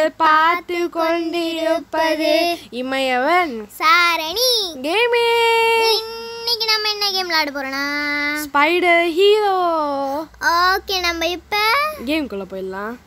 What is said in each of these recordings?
பார்த்து கொண்டிருப்பது இமையவன் சாரணி கேமே இன்னைக்கு நம்ம என்ன கேம் விளையாட போறோம்னா ஸ்பைடர் ஹீரோ ஓகே நம்ம இப்ப கேம்குள்ள போயிடலாம்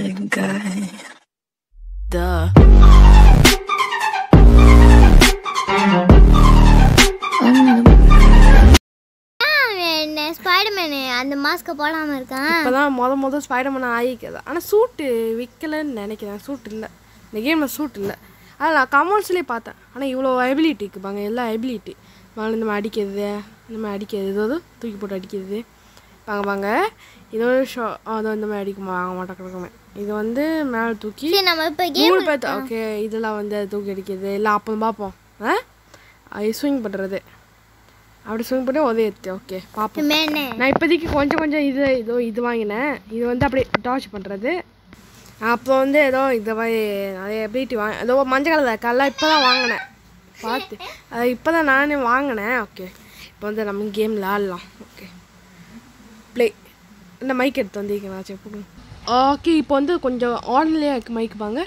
என்ன ஸ்பைடர்மேனு அந்த மாஸ்க போடாம இருக்கான் இப்போதான் முத முத ஸ்பைடர்மேன் ஆகிக்குது ஆனால் சூட்டு விற்கலன்னு நினைக்கிறேன் சூட் இல்லை இந்த கேமில் சூட் இல்லை அதில் நான் கமெண்ட்ஸ்லேயே பார்த்தேன் ஆனால் இவ்வளோ எபிலிட்டி இருக்குப்பாங்க எல்லா எபிலிட்டி மேலே இந்த மாதிரி அடிக்கிறது இந்த மாதிரி அடிக்கிறது ஏதோ தூக்கி போட்டு அடிக்கிறது வாங்க வாங்க இது ஒரு ஷோ அதோ இந்த மாதிரி அடிக்க வாங்க மாட்டேன் இது வந்து மேலே தூக்கி சரி நம்ம இப்ப கேம் மூணு பேர்த்து ஓகே இதெல்லாம் வந்து தூக்கி அடிக்கிறது இல்லை அப்புறம் பார்ப்போம் ஆ ஸ்விங் பண்ணுறது அப்படி ஸ்விங் பண்ணி உதயத்து ஓகே பார்ப்போம் என்ன நான் இப்போதைக்கு கொஞ்சம் கொஞ்சம் இது இதோ இது வாங்கினேன் இது வந்து அப்படியே டார்ச் பண்ணுறது அப்புறம் வந்து ஏதோ இந்த மாதிரி நிறைய எபிலிட்டி வாங்க ஏதோ மஞ்சள் கலர் கல்லாம் இப்போ தான் வாங்கினேன் பார்த்து அது இப்போ தான் நானே வாங்கினேன் ஓகே இப்போ வந்து நம்ம கேம் விளாட்லாம் ஓகே ப்ளே இந்த மைக் எடுத்து வந்திருக்கேன் சரி போடுங்க ஓகே இப்போ வந்து கொஞ்சம் ஆன்லேயே இருக்கு மைக் பாங்க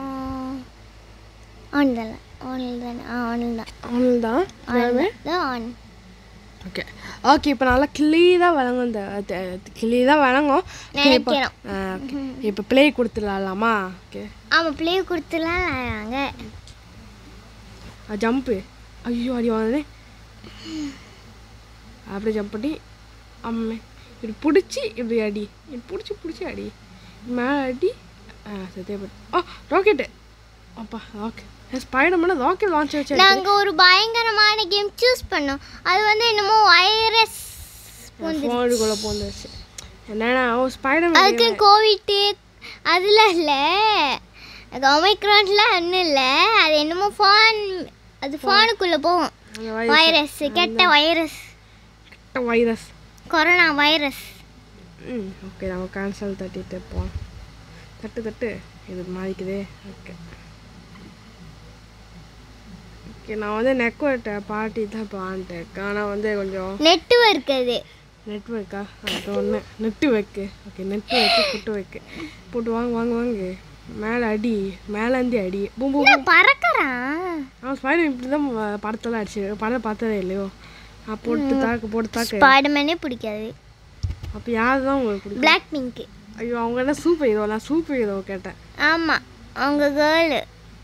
ஆன் தான் ஆன் தான் ஆன் தான் ஆன்ல தான் தான் ஆன் ஓகே ஓகே இப்போ நல்லா கிளியராக வழங்கும் இந்த கிளியராக வழங்கும் நினைக்கிறோம் ஓகே இப்போ ப்ளே கொடுத்துடலாமா ஓகே ஆமா பிளே கொடுத்துலாம் நாங்க ஜம்ப்பு ஐயோ அடி வாங்கினே அப்படியே ஜம்ப் பண்ணி அம்மே இப்படி பிடிச்சி இப்படி அடி இப்படி பிடிச்சி பிடிச்சி அடி மேலே அடி ஆ சத்தியப்பட்டு ஆ ராக்கெட்டு அப்பா ஓகே ஸ்பைடர்மேன் ராக்கெட் லான்ச் வச்சு நாங்க ஒரு பயங்கரமான கேம் சூஸ் பண்ணோம் அது வந்து என்னமோ வைரஸ் ஃபோனுக்குள்ளே போந்துச்சு என்னன்னா ஓ ஸ்பைடர்மேன் அதுக்கு கோவிட்டு அதெல்லாம் இல்லை அது ஒமைக்ரான்லாம் ஒன்றும் இல்லை அது என்னமோ ஃபோன் அது ஃபோனுக்குள்ளே போகும் வைரஸ் கெட்ட வைரஸ் வைரஸ் கொரோனா வைரஸ் ம் ஓகே நம்ம கேன்சல் தட்டிட்டு போவோம் தட்டு தட்டு இது மாறிக்குதே ஓகே ஓகே நான் வந்து நெக்வர்ட்டை பாட்டி தான் இப்போ ஆன்ட்டேன் ஆனால் வந்து கொஞ்சம் நெட்வொர்க் அது நெட்ஒர்க்கா அது ஒன்று நெட்டு வைக்கு ஓகே நெட்டு வைக்கு புட்டு வைக்கு போட்டு வாங்க வாங்க வாங்க மேலே அடி மேலேந்தி அடி பூம் பூம் என்ன பறக்கறான் அவன் ஸ்பைடர் இப்படி தான் படத்தெல்லாம் அடிச்சு படம் பார்த்ததே இல்லையோ ஆ, போட்டு தாக்கு போட்டு தாக்கு ஸ்பைடர்மேனே பிடிக்காது அப்போ யார் தான் உங்களுக்கு பிடிக்கும் பிளாக் பிங்க் ஐயோ அவங்க என்ன சூப்பர் ஹீரோ நான் சூப்பர் ஹீரோ கேட்டேன் ஆமாம் அவங்க கேர்ளு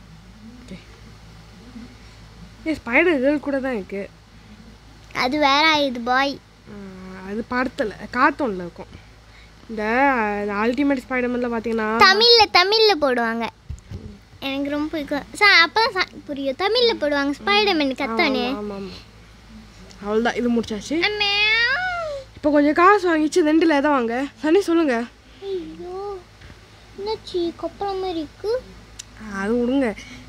ஏ ஸ்பைடர் கேர்ள் கூட தான் இருக்கு அது வேற இது பாய் ஆஹ் அது படத்தில் கார்ட்டூனில் இருக்கும் இந்த அல்டிமேட் ஸ்பைடர்மேனில் பார்த்தீங்கன்னா தமிழில் தமிழில் போடுவாங்க எனக்கு ரொம்ப பிடிக்கும் சார் அப்போ தான் புரியும் தமிழில் போடுவாங்க ஸ்பைடர்மேன் கத்தானே ஆமாம் ஆமாம் அவ்வளோதான் இது முடிச்சாச்சு இப்போ கொஞ்சம் காசு வாங்கிச்சு ரெண்டில் எதை வாங்க சனி சொல்லுங்க ஐயோ என்னாச்சு கொப்பளம் மாதிரி இருக்கு அது விடுங்க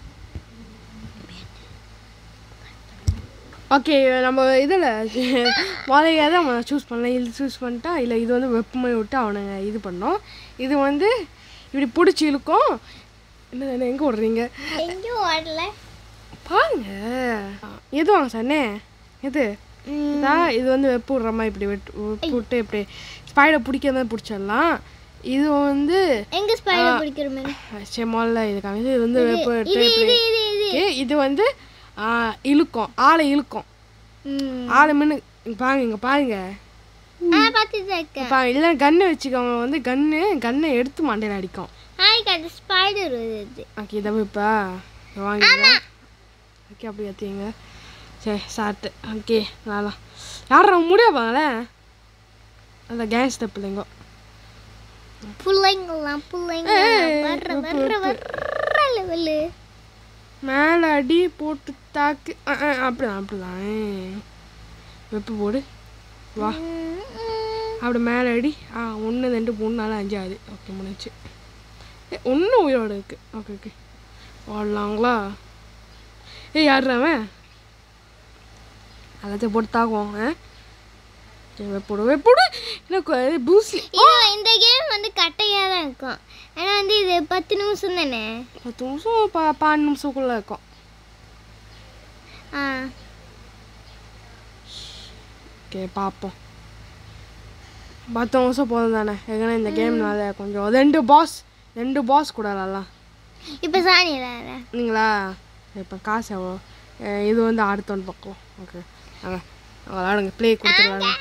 ஓகே நம்ம இதில் முதல்ல எதை நம்ம சூஸ் பண்ணலாம் இது சூஸ் பண்ணிட்டா இல்லை இது வந்து வெப்பமை விட்டு அவனுங்க இது பண்ணோம் இது வந்து இப்படி பிடிச்சி இழுக்கும் என்ன என்ன எங்கே விடுறீங்க எங்கேயும் ஓடல பாருங்க எது வாங்க சன்னே எது இதான் இது வந்து வெப்பு விடுற மாதிரி இப்படி வெட்டு வெப்பு விட்டு இப்படி ஸ்பைடர் பிடிக்கிற மாதிரி பிடிச்சிடலாம் இது வந்து எங்க ஸ்பைடர் பிடிக்கிற மாதிரி சரி முதல்ல இது காமிச்சு இது வந்து வெப்பு விட்டு இது இப்படி இது இது இது ஓகே இது வந்து ஆ, இழுக்கும் ஆளை இழுக்கும் ம் ஆளை மின்னு இங்க பாருங்க இங்கே பாருங்க ஆ பார்த்துட்டு தான் இருக்கேன் பாருங்க இல்லை கன்று வச்சுக்கவங்க வந்து கன்று கன்னை எடுத்து மண்டையில் அடிக்கும் ஆயிக்கு அது ஸ்பைடர் வருது ஓகே இதை இப்போ வாங்கிங்க ஓகே அப்படி ஏற்றிங்க சரி சாப்பிட்டு ஓகே நல்லா யார் முடிய பாங்களேன் அந்த கேஸ் ஸ்டெப் இல்லைங்கோ பிள்ளைங்களாம் பிள்ளைங்க வர்ற வர்ற வர்ற லெவலு மேலே அடி போட்டு தாக்கு ஆ, ஆ, அப்படிதான் அப்படிதான் வெப்பு போடு வா அப்படி மேலே அடி ஆ ஒன்று ரெண்டு மூணு நாலு அஞ்சு ஆறு ஓகே முடிஞ்சு ஒன்று உயிரோடு இருக்கு ஓகே ஓகே ஓடலாங்களா ஏய் யார் அவன் எல்லாத்தையும் போட்டு தாக்குவோம் ஆ சரி, வெப்போடு வெப்போடு எனக்கு பூசி இது இந்த கேம் வந்து கட்டையாக தான் இருக்கும் ஏன்னா வந்து இது பத்து நிமிஷம் தானே பத்து நிமிஷம் பா பாஞ்சு நிமிஷத்துக்குள்ளே இருக்கும் ஆ ஓகே பார்ப்போம் பத்து நிமிஷம் போதும் தானே ஏன்னா இந்த கேம்னால கொஞ்சம் ரெண்டு பாஸ் ரெண்டு பாஸ் கூட விளாட்லாம் இப்போ சாணி விளையாடுற நீங்களா இப்போ காசு எவ்வளோ அஹ் இது வந்து அடுத்தவன் பக்கம் ஓகே வாங்க விளாடுங்க ப்ளே கொடுத்து விளாடுங்க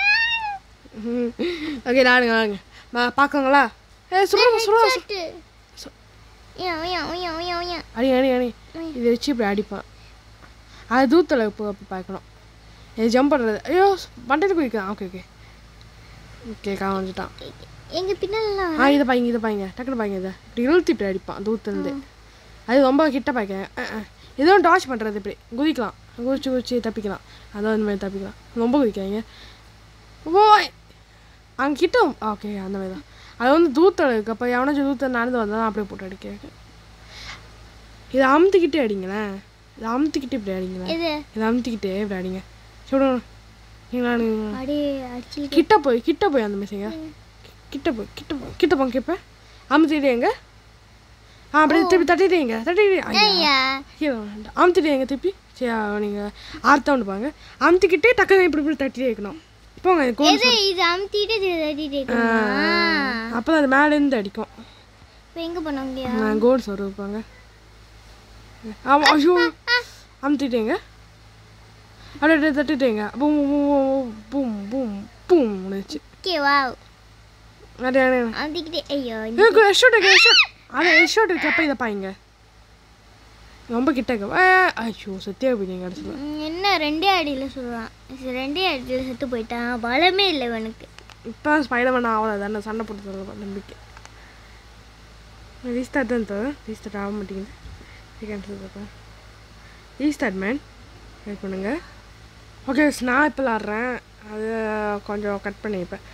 ஓகே விளாடுங்க விளாடுங்க மா பார்க்கங்களா ஏ சும்மா சும்மா சொட்டு யா யா யா யா யா அடி அடி அடி இதை வச்சு இப்படி அடிப்பான் அது தூத்தலை இப்போ இப்போ பார்க்கணும் இது ஜம்ப் பண்ணுறது ஐயோ பண்டது குதிக்கலாம் ஓகே ஓகே ஓகே காமிச்சிட்டான் எங்க பின்னாலாம் ஆ இதை பாய்ங்க இதை பாய்ங்க டக்குனு பாய்ங்க இதை இப்படி இழுத்து இப்படி அடிப்பான் தூத்துலேருந்து அது ரொம்ப கிட்ட பாய்க்க ஏதோ டாச் பண்ணுறது இப்படி குதிக்கலாம் குதிச்சு குதிச்சு தப்பிக்கலாம் அதான் அந்த மாதிரி தப்பிக்கலாம் ரொம்ப குதிக்காதீங்க ஓய் அங்கே கிட்ட ஓகே அந்த மாதிரி தான் அது வந்து தூத்தல் இருக்கு அப்போ எவனாச்சும் தூத்தல் நடந்து வந்தால் அப்படியே போட்டு அடிக்க இதை அமுத்திக்கிட்டே அடிங்களேன் இதை அமுத்திக்கிட்டே இப்படி அடிங்களேன் இது இதை அமுத்திக்கிட்டே இப்படி அடிங்க சொல்லுங்க நீங்களா நீங்களா அடி அடிச்சு கிட்ட போய் கிட்ட போய் அந்த மெசேங்க கிட்ட போய் கிட்ட போய் கிட்ட போங்க கேட்பேன் அமுத்திட்டேங்க ஆ அப்படியே திருப்பி தட்டிட்டேங்க தட்டிட்டே ஐயா ஐயா கீழே வேண்டாம் அமுத்திட்டேங்க திருப்பி சரி நீங்கள் ஆர்த்தவுண்டு பாங்க அமுத்திக்கிட்டே டக்குனு இப்படி இப்படி தட்டிட்டே இருக்கணும் போங்க இது கோல் எது இது அமுத்திட்டு இது தட்டிட்டு இருக்கணுமா அப்போ தான் அது மேலேருந்து அடிக்கும் இப்போ எங்க பண்ண முடியும் நான் கோல் சொல்ல வைப்பாங்க ஆமாம் ஐயோ அமுத்திட்டேங்க அப்படியே அப்படியே தட்டிட்டேங்க boom boom boom boom boom முடிச்சு ஓகே வாவ் அப்படியே அப்படியே அமுத்திக்கிட்டே ஐயோ எனக்கு ஹெட்ஷாட் இருக்கு ஹெட்ஷாட் ஆனால் ஹெட்ஷாட் இருக்கு அப்போ இதை பாருங்க ரொம்ப கிட்டக்க ஆ, ஐயோ சத்தியா போயிட்டீங்க கடைசியில் ம், என்ன ரெண்டே அடியில் சொல்கிறான் ரெண்டே அடியில் செத்து போயிட்டான் பலமே இல்லை இவனுக்கு இப்போ ஸ்பைடர் மேன் ஆகல தானே சண்டை போட்டு தரல நம்பிக்கை ரீஸ்டார்ட் தான் தரும் ரீஸ்டார்ட் ஆக மாட்டேங்குது கேன்சல் பார்ப்பேன் ரீஸ்டார்ட் மேன் வெயிட் பண்ணுங்க ஓகே நான் இப்போ விளாட்றேன் அது கொஞ்சம் கட் பண்ணிப்பேன்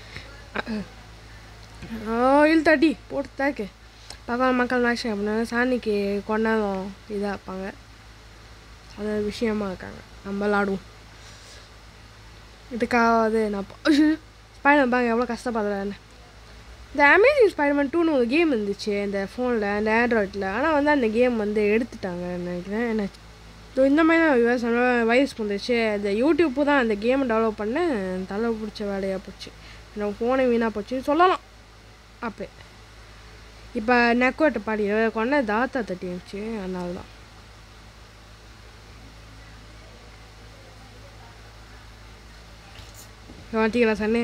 ஓ இழுத்தாட்டி போட்டு தாக்கு பக்கம் மக்கள் நாஷம் அப்படின்னா சாணிக்கு கொண்டாடும் இதாக இருப்பாங்க அது விஷயமா இருக்காங்க நம்ம விளாடுவோம் இதுக்காவது நான் ஸ்பைடர் பாங்க எவ்வளோ கஷ்டப்படுறேன்னு இந்த அமேசிங் ஸ்பைடர்மேன் டூன்னு ஒரு கேம் இருந்துச்சு இந்த ஃபோனில் இந்த ஆண்ட்ராய்டில் ஆனால் வந்து அந்த கேம் வந்து எடுத்துட்டாங்க நினைக்கிறேன் என்ன இதோ இந்த மாதிரி தான் விவசாயம் வைரஸ் வந்துச்சு இந்த யூடியூப்பு தான் அந்த கேமை டெவலப் பண்ண தலை பிடிச்ச வேலையாக போச்சு எனக்கு ஃபோனே வீணாக போச்சுன்னு சொல்லலாம் அப்போ இப்போ நெக்கோட்டை பாடி கொண்ட தாத்தா தட்டி இருந்துச்சு அதனால தான் மாட்டிங்களா சன்னு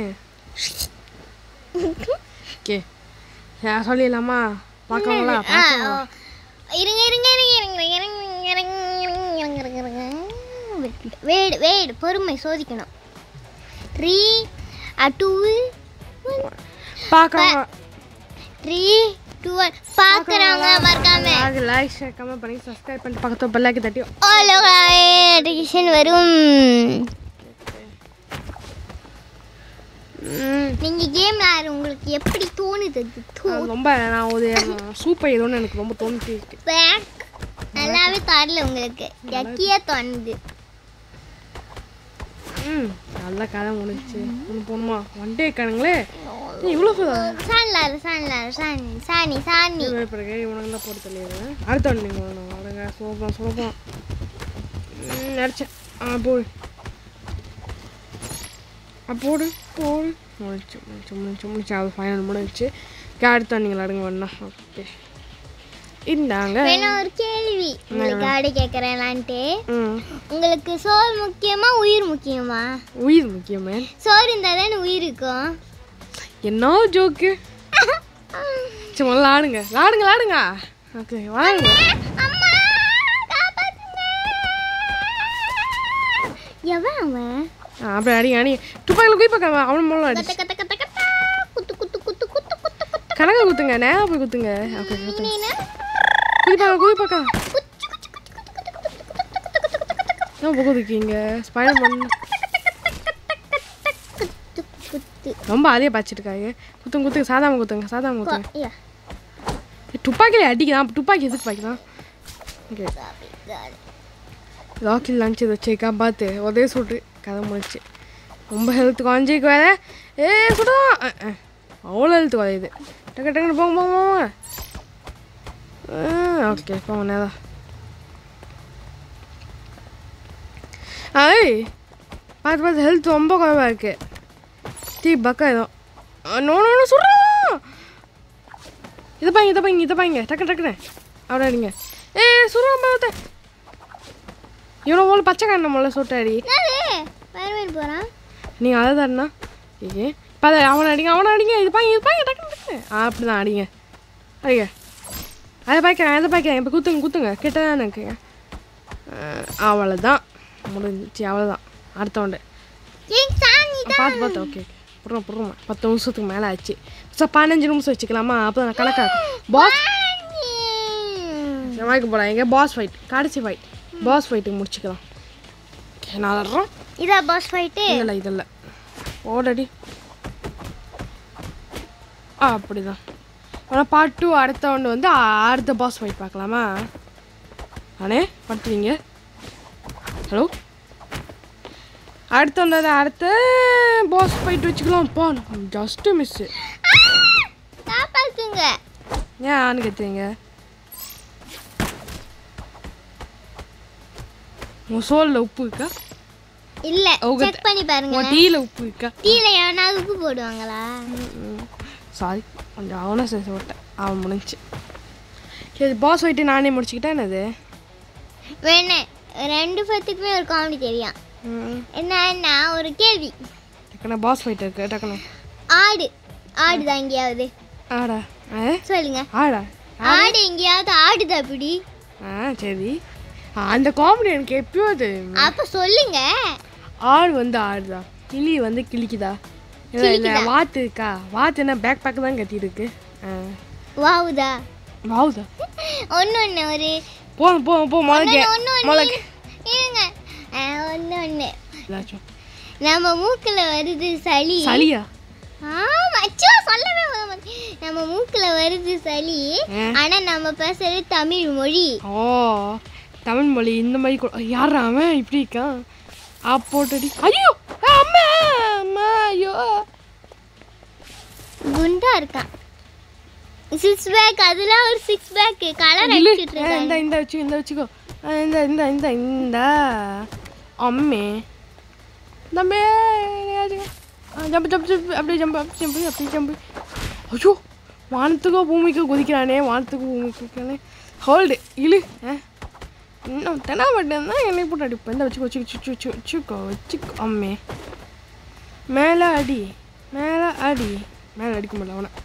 ஓகே நான் சொல்லிடலாமா பார்க்கலாங்களா ஆ, பார்க்கலாம் ஓ. இருங்க இருங்க இருங்க இருங்க இருங்க இருங்க இருங்க இருங்க இருங்க இருங்க வேடு வேடு பொறுமை சோதிக்கணும் த்ரீ டூ பார்க்கலாம் த்ரீ டூ ஒன் பார்க்குறவங்க மறக்காம அது லைக் ஷேர் கமெண்ட் பண்ணி சப்ஸ்கிரைப் பண்ணிட்டு பக்கத்து பெல்லாக்கி தட்டி ஆலோ நோட்டிஃபிகேஷன் வரும் ம், நீங்க கேம் விளையாடு உங்களுக்கு எப்படி தோணுது அது தோ அது ரொம்ப நான் ஒரு சூப்பர் ஹீரோன்னு எனக்கு ரொம்ப தோணிட்டு இருக்கு பேக் நல்லாவே தரல உங்களுக்கு எக்கியா தோணுது ம் நல்ல கதை முடிஞ்சிச்சு ஒன்று போகணுமா ஒன் டே இருக்கானுங்களே இவ்வளோ சாணலாரு சாணலாரு சாணி சாணி சாணி பிறகு இவனுங்களாம் போட்டு தள்ளிடுறேன் அடுத்த ஒன்று நீங்கள் வரணும் அவனுங்க சோப்பம் சோப்பம் நினச்சேன் ஆ போடு ஆ போடு போடு முடிச்சு முடிச்சு முடிச்சு முடிச்சு அது ஃபைனல் முடிஞ்சிச்சு அடுத்த நீங்கள் அடுங்க வேணா ஓகே இந்தாங்க வேணா ஒரு கேள்வி உங்களுக்கு ஆடு கேட்குறேன்லான்ட்டு ம் உங்களுக்கு சோறு முக்கியமா உயிர் முக்கியமா உயிர் முக்கியமே சோறு இருந்தால் தானே உயிர் இருக்கும் என்ன ஜோக்கு சரி முதல்ல ஆடுங்க ஆடுங்க ஆடுங்க ஓகே வாடுங்க அம்மா காப்பாத்துங்க எவன் அவன் ஆ அப்படியே அடிங்க அடிங்க துப்பாக்கியில் குய் பார்க்க அவன் மூலம் அடி கத்த கத்த கத்த கத்த குத்து குத்து குத்து குத்து குத்து குத்து கணக்க குத்துங்க நேராக போய் குத்துங்க ஓகே குத்துங்க நீனு குதி பார்க்க குதி பார்க்க குச்சு குச்சு குச்சு குத்து குத்து குத்து குத்து குத்து குத்து குத்து குத்து ஏன் போக குதிக்கீங்க ஸ்பைடர் மேன் குத்து குத்து ரொம்ப அதே பாய்ச்சிருக்காங்க குத்துங்க குத்துங்க சாதாம குத்துங்க சாதாம குத்துங்க ஐயா துப்பாக்கியில் அடிக்கலாம் துப்பாக்கி எதுக்கு பாய்க்கலாம் ஓகே ராக்கில் லஞ்ச் இதை வச்சேக்கா பார்த்து ஒரே சுட்டு கதை முடிச்சு ரொம்ப ஹெல்த் குறைஞ்சிக்கு வேற ஏ சுடுதான் அவ்வளோ ஹெல்த் குறையுது டக்கு டக்குன்னு போங்க போங்க போங்க ஓகே போங்க நேரா ஐய் பார்த்து பார்த்து ஹெல்த் ரொம்ப குறைவாக இருக்கு டீ பக்கா ஏதோ நோ நோ சுடுறோம் இதை பாருங்க இதை பாருங்க இதை பாருங்க டக்கு டக்குன்னு அப்படியே அடிங்க ஏ சுருவாம பார்த்தேன் இவ்வளோ போல பச்சை கண்ணை முதல்ல சுட்டு அடி என்னது வயர்மேன் போகிறான் நீங்கள் அதை தானே ஏ இப்போ அதை அவனை அடிங்க அவனை அடிங்க இது பாங்க இது பாங்க டக்குனு டக்குனு ஆ அப்படி தான் அடிங்க அடிங்க அதை பாய்க்கிறேன் அதை பாய்க்கிறேன் இப்போ குத்துங்க குத்துங்க கிட்ட தான் இருக்குங்க அவ்வளோதான் முடிஞ்சிச்சு அவ்வளோதான் அடுத்த ஒன்று ஏன் சாணி பார்த்து பார்த்து ஓகே புறம் புறம் பத்து நிமிஷத்துக்கு மேலே ஆச்சு சார் பதினஞ்சு நிமிஷம் வச்சுக்கலாமா அப்போ நான் கணக்காகும் பாஸ் வாய்க்கு போகலாம் எங்கே பாஸ் ஃபைட் கடைசி ஃபைட் பாஸ் ஃபைட்டுக்கு முடிச்சுக்கலாம் ஓகே நான் வர்றேன் இதா பாஸ் ஃபைட்டு இல்லை இதில்ல ஓடடி ஆ அப்படிதான் ஆனால் பார்ட் டூ அடுத்த ஒன்று வந்து ஆ- அடுத்த பாஸ் ஃபைட் பார்க்கலாமா அண்ணே படுத்துவீங்க ஹலோ அடுத்த ஒன்று அடுத்த பாஸ் ஃபைட் வச்சுக்கலாம் போ ஜஸ்ட்டு மிஸ்ஸு காப்பாத்துங்க ஏன் ஆன்னு கேட்குறீங்க உன் சோலில் உப்பு இருக்கா இல்ல அவங்க செக் பண்ணி பாருங்க உன் டீயில் உப்பு இருக்கா டீல எவனாவது உப்பு போடுவாங்களா சாரி கொஞ்சம் அவனை சேர்த்து விட்டேன் அவன் முடிஞ்சு சரி பாஸ் ஃபைட்டு நானே முடிச்சுக்கிட்டேன் என்னது வேணே ரெண்டு பேத்துக்குமே ஒரு காமெடி தெரியும் என்னன்னா ஒரு கேள்வி டக்குனு பாஸ் ஃபைட் இருக்கு டக்குனு ஆடு ஆடுதா எங்கேயாவது ஆடா ஆ சொல்லுங்க ஆடா ஆடு எங்கேயாவது ஆடுதா அப்படி ஆ சரி ஆ, அந்த காமெடி எனக்கு எப்பயோ அது அப்ப சொல்லுங்க ஆடு வந்து ஆடுதா கிளி வந்து கிளிக்குதா இல்ல, இல்ல, வாத்து இருக்கா வாத்து என்ன பேக் பேக் தான் கத்திட்டு இருக்கு ஆ வாவுதா வாவுதா ஒன்று ஒன்று ஒரு போதும் போதும் போ முதல்ல ஒன்று முதல்ல இருங்க ஒன்று ஒன்று ஏதாச்சும் நம்ம மூக்குல வருது சளி சளியா ஆமா அச்சோ சொல்லவே வர மாட்டேன். நம்ம மூக்குல வருது சளி ஆ. ஆனா நம்ம பேசுறது தமிழ் மொழி ஓ தமிழ் மொழி இந்த மாதிரி கொ- யாரா அவன் இப்படி இருக்கான் ஆ போட்டடி ஐயோ ஆ, அம்மா அம்மா ஐயோ குண்டா இருக்கான் சிக்ஸ் பேக் அதெல்லாம் ஒரு சிக்ஸ் பேக் கலர் இல்லு. அடிச்சிட்டு ஆ, இருக்காங்க இந்த இந்த வச்சு இந்த வச்சுக்கோ ஆ, இந்த இந்த இந்த இந்த அம்மே தம்பி ஜம்பு ஜம்பு ஜம்பு அப்படியே ஜம்பு அப்படி ஜம்பு அப்படி ஜம்பு ஐயோ வானத்துக்கோ பூமிக்கோ குதிக்கிறானே வானத்துக்கோ பூமிக்கோ குதிக்கிறானே ஹோல்டு இழு ஆ இன்னும் தெனா மட்டும் தான் என்னை போட்டு அடிப்பேன் இந்த வச்சுக்கோ வச்சுக்கோ வச்சுக்கோ வச்சுக்கோ வச்சுக்கோ வச்சுக்கோ அம்மே மேலே அடி மேலே அடி மேலே அடிக்க முடியல அவனை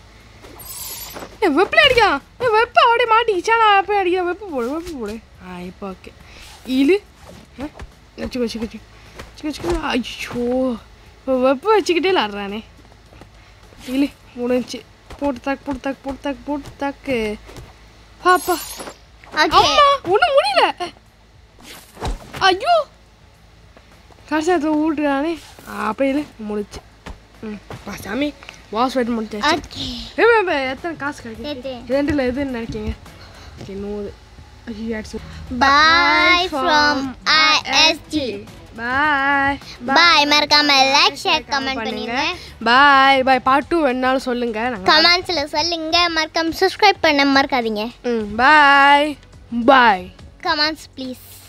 ஏ வெப்பில் அடிக்கலாம் ஏ வெப்ப அப்படியே மாட்டிக்கிச்சா நான் போய் அடிக்கிறேன் வெப்பு போடு வெப்பு போடு ஆ இப்போ ஓகே இழு ஆ வச்சுக்கோ வச்சுக்கோ வச்சுக்கோ வச்சுக்கோ வச்சுக்கோ ஐயோ இப்போ வெப்ப வச்சுக்கிட்டே விளாட்றானே இழு முடிஞ்சு போட்டு தாக்கு போட்டு தாக்கு போட்டு தாக்கு போட்டு தாக்கு பாப்பா ஓகே அம்மா ஒன்றும் முடியல ஐயோ கடைசியத்தில் ஊட்டுறானே அப்படியே இழு முடிச்சு ம் பா சாமி வாஸ் வெயிட் முடிச்சாச்சு ஓகே ஏ, ஏ, ஏ, எத்தனை காசு கிடைக்கும் எது? ரெண்டுல எதுன்னு நினைக்கீங்க ஓகே நூறு ஐயோ அடிச்சு பாய் ஃப்ரம் ஐஎஸ்டி பாய் பாய் மறக்காம லைக் ஷேர் கமெண்ட் பண்ணிருங்க பாய் பாய் பார்ட் டூ வேணாலும் சொல்லுங்க நாங்கள் கமெண்ட்ஸ்ல சொல்லுங்க மறக்காம சப்ஸ்கிரைப் பண்ண மறக்காதீங்க ம் பாய் பாய் கமெண்ட்ஸ் ப்ளீஸ்